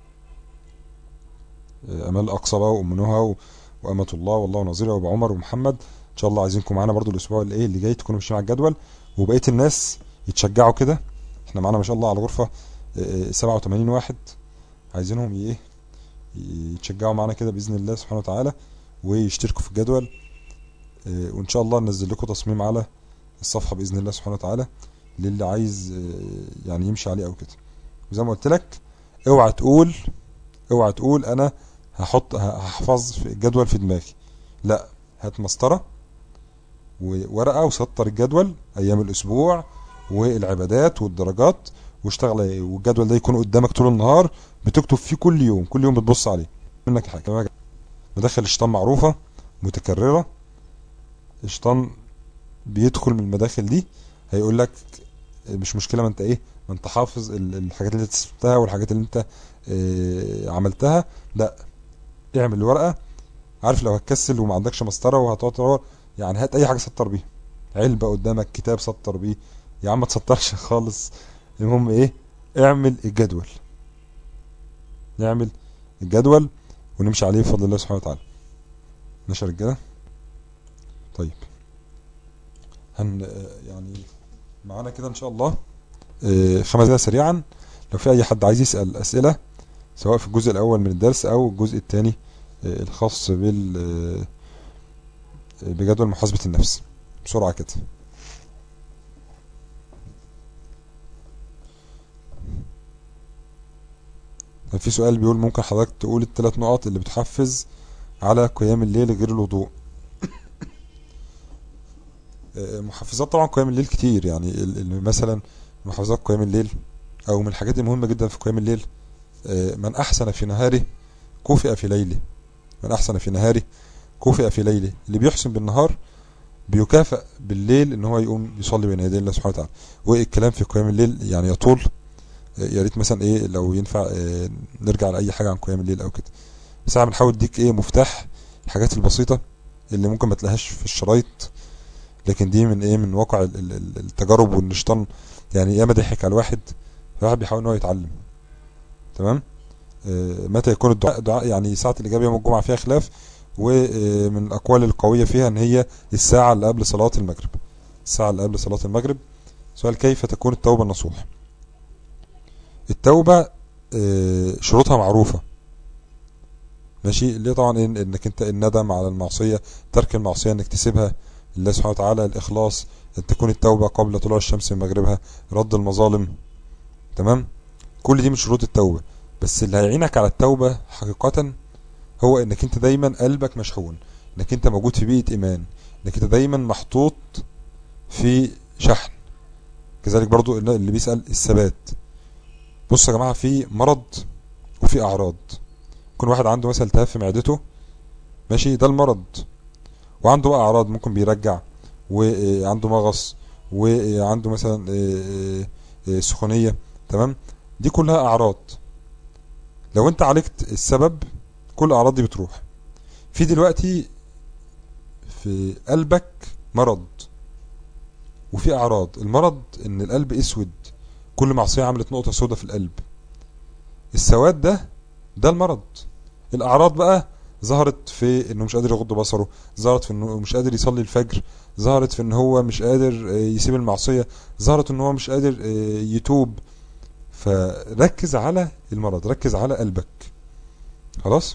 آه، امال الاقصى بقى وام نهى وامة الله والله نظيرة وابو عمر ومحمد ان شاء الله عايزينكم معانا برضو الاسبوع اللي ايه اللي جاي تكونوا ماشيين على الجدول وبقيه الناس يتشجعوا كده احنا معانا ما شاء الله على غرفه 87 واحد عايزينهم ايه يتشجعوا معانا كده باذن الله سبحانه وتعالى ويشتركوا في الجدول وان شاء الله ننزل لكم تصميم على الصفحه باذن الله سبحانه وتعالى للي عايز يعني يمشي عليه او كده وزي ما قلت لك اوعى تقول اوعى تقول انا هحط هحفظ في الجدول في دماغي لا هات مسطره وورقه وسطر الجدول ايام الاسبوع والعبادات والدرجات واشتغل والجدول ده يكون قدامك طول النهار بتكتب فيه كل يوم كل يوم بتبص عليه منك حاجه مداخل الشيطان معروفه متكرره الشيطان بيدخل من المداخل دي هيقول لك مش مشكله ما انت ايه ما انت حافظ الحاجات اللي انت سبتها والحاجات اللي انت اه عملتها لا اعمل الورقه عارف لو هتكسل وما عندكش مسطره وهتقعد تدور يعني هات اي حاجه سطر بيها علبه قدامك كتاب سطر بيه يا عم ما تسطرش خالص المهم ايه اعمل الجدول نعمل الجدول ونمشي عليه بفضل الله سبحانه وتعالى ماشي يا رجاله طيب هن يعني معانا كده ان شاء الله خمس دقايق سريعا لو في اي حد عايز يسال اسئله سواء في الجزء الاول من الدرس او الجزء الثاني الخاص بال بجدول محاسبه النفس بسرعه كده في سؤال بيقول ممكن حضرتك تقول الثلاث نقط اللي بتحفز على قيام الليل غير الوضوء محفزات طبعا قيام الليل كتير يعني مثلا محفزات قيام الليل او من الحاجات المهمه جدا في قيام الليل من احسن في نهاره كفئ في ليله من احسن في نهاره كفئ في ليله اللي بيحسن بالنهار بيكافئ بالليل ان هو يقوم يصلي بين يدي الله سبحانه وتعالى والكلام في قيام الليل يعني يطول يا ريت مثلا ايه لو ينفع إيه نرجع لاي حاجه عن قيام الليل او كده بس انا بنحاول اديك ايه مفتاح الحاجات البسيطه اللي ممكن ما تلاقيهاش في الشرايط لكن دي من ايه من واقع التجارب وان الشيطان يعني ياما ضحك على الواحد فالواحد بيحاول ان هو يتعلم تمام آه متى يكون الدعاء دعاء يعني ساعه الاجابه يوم الجمعه فيها خلاف ومن الاقوال القويه فيها ان هي الساعه اللي قبل صلاه المغرب الساعه اللي قبل صلاه المغرب سؤال كيف تكون التوبه النصوح التوبة شروطها معروفة ماشي اللي طبعا انك انت الندم على المعصية ترك المعصية انك تسيبها الله سبحانه وتعالى الاخلاص ان تكون التوبة قبل طلوع الشمس من مغربها رد المظالم تمام كل دي من شروط التوبة بس اللي هيعينك على التوبة حقيقة هو انك انت دايما قلبك مشحون انك انت موجود في بيئة ايمان انك انت دايما محطوط في شحن كذلك برضو اللي بيسأل الثبات بصوا يا جماعه في مرض وفي اعراض يكون واحد عنده مثلا التهاب في معدته ماشي ده المرض وعنده بقى اعراض ممكن بيرجع وعنده مغص وعنده مثلا سخونيه تمام دي كلها اعراض لو انت عالجت السبب كل الاعراض دي بتروح في دلوقتي في قلبك مرض وفي اعراض المرض ان القلب اسود كل معصية عملت نقطة سوداء في القلب السواد ده ده المرض الأعراض بقى ظهرت في انه مش قادر يغض بصره ظهرت في انه مش قادر يصلي الفجر ظهرت في ان هو مش قادر يسيب المعصية ظهرت ان هو مش قادر يتوب فركز على المرض ركز على قلبك خلاص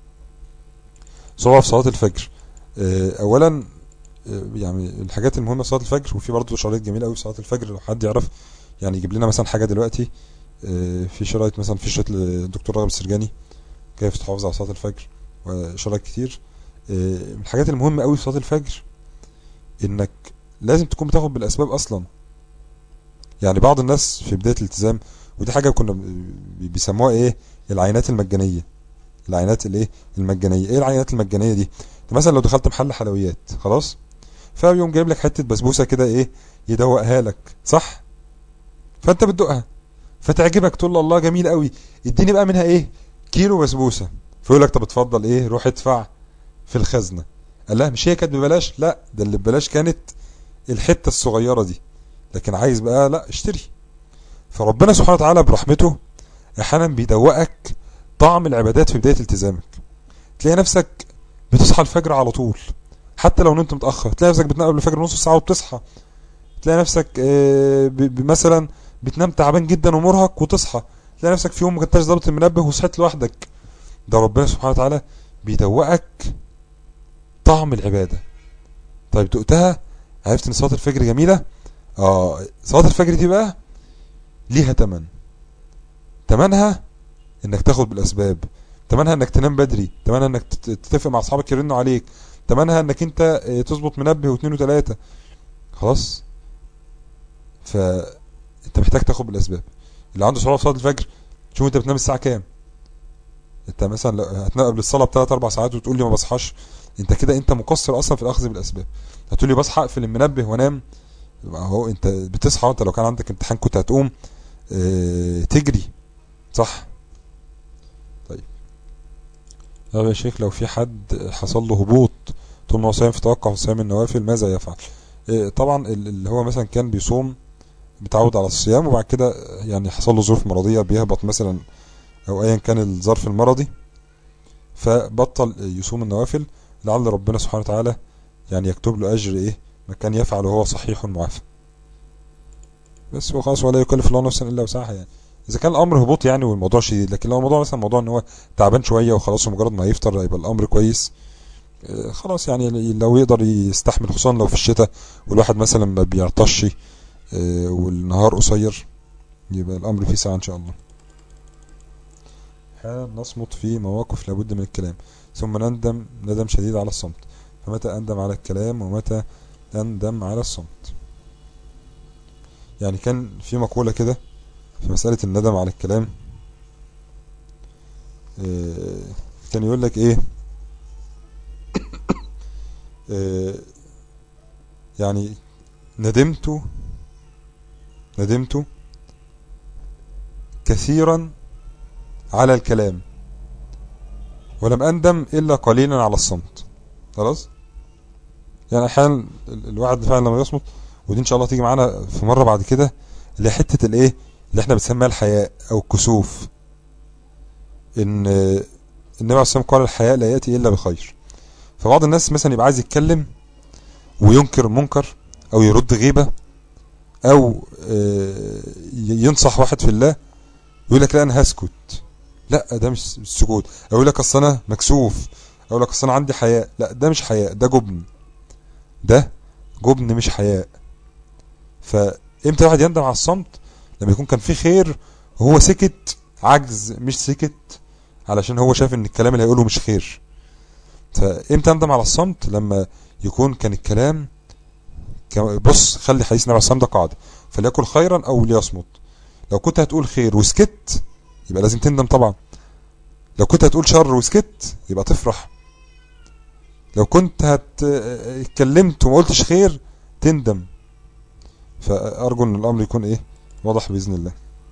صعوبة في صلاة الفجر اولا يعني الحاجات المهمة صلاة الفجر وفي برضه شرايط جميلة قوي في صلاة الفجر لو حد يعرف يعني يجيب لنا مثلا حاجه دلوقتي في شرايط مثلا في شرايط للدكتور راغب السرجاني كيف تحافظ على صلاه الفجر وشرايط كتير من الحاجات المهمه قوي في صلاه الفجر انك لازم تكون بتاخد بالاسباب اصلا يعني بعض الناس في بدايه الالتزام ودي حاجه كنا بيسموها ايه العينات المجانيه العينات الايه المجانيه ايه العينات المجانيه دي مثلا لو دخلت محل حلويات خلاص فيقوم جايب لك حته بسبوسه كده ايه يدوقها لك صح فانت بتدوقها فتعجبك تقول له الله جميل قوي اديني بقى منها ايه كيلو بسبوسه فيقول لك طب اتفضل ايه روح ادفع في الخزنه قال لها مش هي كانت ببلاش لا ده اللي ببلاش كانت الحته الصغيره دي لكن عايز بقى لا اشتري فربنا سبحانه وتعالى برحمته احيانا بيدوقك طعم العبادات في بدايه التزامك تلاقي نفسك بتصحى الفجر على طول حتى لو نمت متاخر تلاقي نفسك بتنام قبل الفجر نص ساعه وبتصحى تلاقي نفسك آه، ب- ب- مثلا بتنام تعبان جدا ومرهق وتصحى تلاقي نفسك في يوم ما كنتش ظابط المنبه وصحيت لوحدك ده ربنا سبحانه وتعالى بيدوقك طعم العباده طيب دقتها عرفت ان صلاه الفجر جميله اه صلاه الفجر دي بقى ليها تمن تمنها انك تاخد بالاسباب تمنها انك تنام بدري تمنها انك تت- تتفق مع اصحابك يرنوا عليك تمنها انك انت آه، تظبط منبه واثنين وثلاثه خلاص فانت محتاج تاخد بالاسباب اللي عنده صلاه صلاه الفجر شوف انت بتنام الساعه كام انت مثلا لو هتنام قبل الصلاه بثلاث اربع ساعات وتقول لي ما بصحاش انت كده انت مقصر اصلا في الاخذ بالاسباب هتقول لي بصحى اقفل المنبه وانام ما هو انت بتصحى انت لو كان عندك امتحان كنت هتقوم اه تجري صح طيب طب يا شيخ لو في حد حصل له هبوط طول ما هو صايم في توقع في صيام النوافل ماذا يفعل اه طبعا ال- اللي هو مثلا كان بيصوم متعود على الصيام وبعد كده يعني حصل له ظروف مرضية بيهبط مثلا او ايا كان الظرف المرضي فبطل يصوم النوافل لعل ربنا سبحانه وتعالى يعني يكتب له اجر ايه ما كان يفعل وهو صحيح معافى بس هو خلاص ولا يكلف الله نفسا الا وسعها يعني اذا كان الامر هبوط يعني والموضوع شديد لكن لو الموضوع مثلا موضوع ان هو تعبان شويه وخلاص ومجرد ما يفطر هيبقى الامر كويس آه، خلاص يعني لو يقدر يستحمل خصوصا لو في الشتاء والواحد مثلا ما بيعطش آه، والنهار قصير يبقى الامر فيه ساعه ان شاء الله احيانا نصمت في مواقف لابد من الكلام ثم نندم ندم شديد على الصمت فمتى اندم على الكلام ومتى اندم على الصمت يعني كان في مقولة كده في مسألة الندم على الكلام آه، كان يقول لك ايه آه، يعني ندمت ندمت كثيرا على الكلام ولم أندم إلا قليلا على الصمت خلاص يعني أحيانا ال- الواحد فعلا لما يصمت ودي إن شاء الله تيجي معانا في مرة بعد كده اللي هي حتة الإيه اللي إحنا بنسميها الحياء أو الكسوف إن آه، النبي عليه الصلاة والسلام قال الحياء لا يأتي إلا بخير فبعض الناس مثلا يبقى عايز يتكلم وينكر منكر أو يرد غيبة أو آه، ي- ينصح واحد في الله يقول لك لا أنا هسكت لا ده مش مش سكوت اقول لك اصل انا مكسوف اقول لك اصل انا عندي حياء لا ده مش حياء ده جبن ده جبن مش حياء فامتى الواحد يندم على الصمت لما يكون كان فيه خير وهو سكت عجز مش سكت علشان هو شايف ان الكلام اللي هيقوله مش خير فامتى اندم على الصمت لما يكون كان الكلام كم- بص خلي حديث النبي عليه الصلاه والسلام ده قاعده فليكن خيرا او ليصمت لو كنت هتقول خير وسكت يبقى لازم تندم طبعا لو كنت هتقول شر وسكت يبقى تفرح لو كنت هت اتكلمت وما قلتش خير تندم فارجو ان الامر يكون ايه واضح باذن الله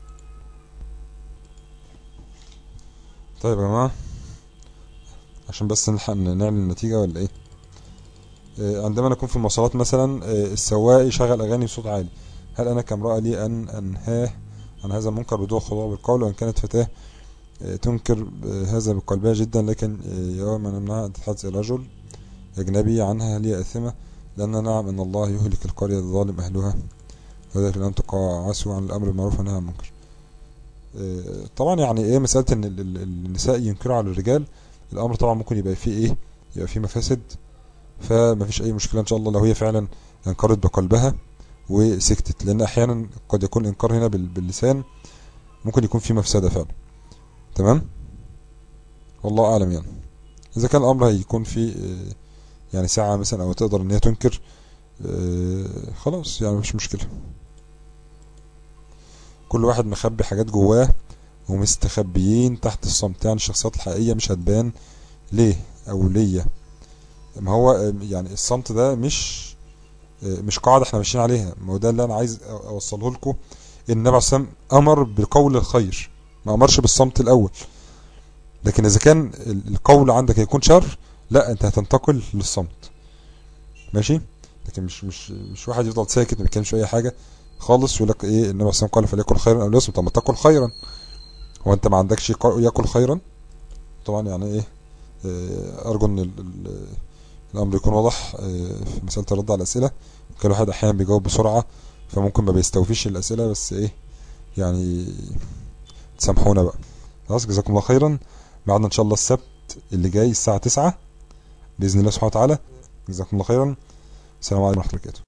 طيب يا جماعه عشان بس نلحق نعلن النتيجه ولا ايه آه، عندما نكون في المواصلات مثلا آه، السواق يشغل اغاني بصوت عالي هل انا كامرأة لي ان انهاه عن هذا المنكر بدون خضوع بالقول وان كانت فتاة آه، تنكر آه، هذا بقلبها جدا لكن آه، يوم نمنعها أن تتحدث رجل أجنبي عنها هل هي آثمة لأن نعم أن الله يهلك القرية الظالم أهلها وذلك لأن تقاعسوا عن الأمر بالمعروف والنهي عن المنكر آه، طبعا يعني ايه مسألة ان ال- ال- النساء ينكروا على الرجال الأمر طبعا ممكن يبقى فيه ايه يبقى فيه مفاسد فما فيش أي مشكلة إن شاء الله لو هي فعلا انكرت بقلبها وسكتت لأن أحيانا قد يكون الإنكار هنا بال- باللسان ممكن يكون فيه مفسدة فعلا تمام والله أعلم يعني إذا كان الأمر هيكون فيه آه، يعني ساعة مثلا أو تقدر إن هي تنكر آه، خلاص يعني مش مشكلة كل واحد مخبي حاجات جواه ومستخبيين تحت الصمت يعني الشخصيات الحقيقية مش هتبان ليه أو ليا ما هو آه، يعني الصمت ده مش آه، مش قاعدة احنا ماشيين عليها ما هو ده اللي أنا عايز أ- أوصله لكم إن النبي عليه الصلاة والسلام أمر بقول الخير ما أمرش بالصمت الأول لكن إذا كان ال- القول عندك هيكون شر لا أنت هتنتقل للصمت ماشي لكن مش مش مش واحد يفضل ساكت ما بيتكلمش في أي حاجة خالص يقول لك إيه النبي عليه الصلاة والسلام قال فليكن خيرا أو ليصمت طب ما تقل خيرا هو انت ما عندكش يق- ياكل خيرا طبعا يعني ايه آه، ارجو ان ال- ال- الامر يكون واضح آه، في مساله الرد على الاسئله كل واحد احيانا بيجاوب بسرعه فممكن ما بيستوفيش الاسئله بس ايه يعني تسامحونا بقى خلاص جزاكم الله خيرا ميعادنا ان شاء الله السبت اللي جاي الساعه 9 باذن الله سبحانه وتعالى جزاكم الله خيرا السلام عليكم ورحمه الله وبركاته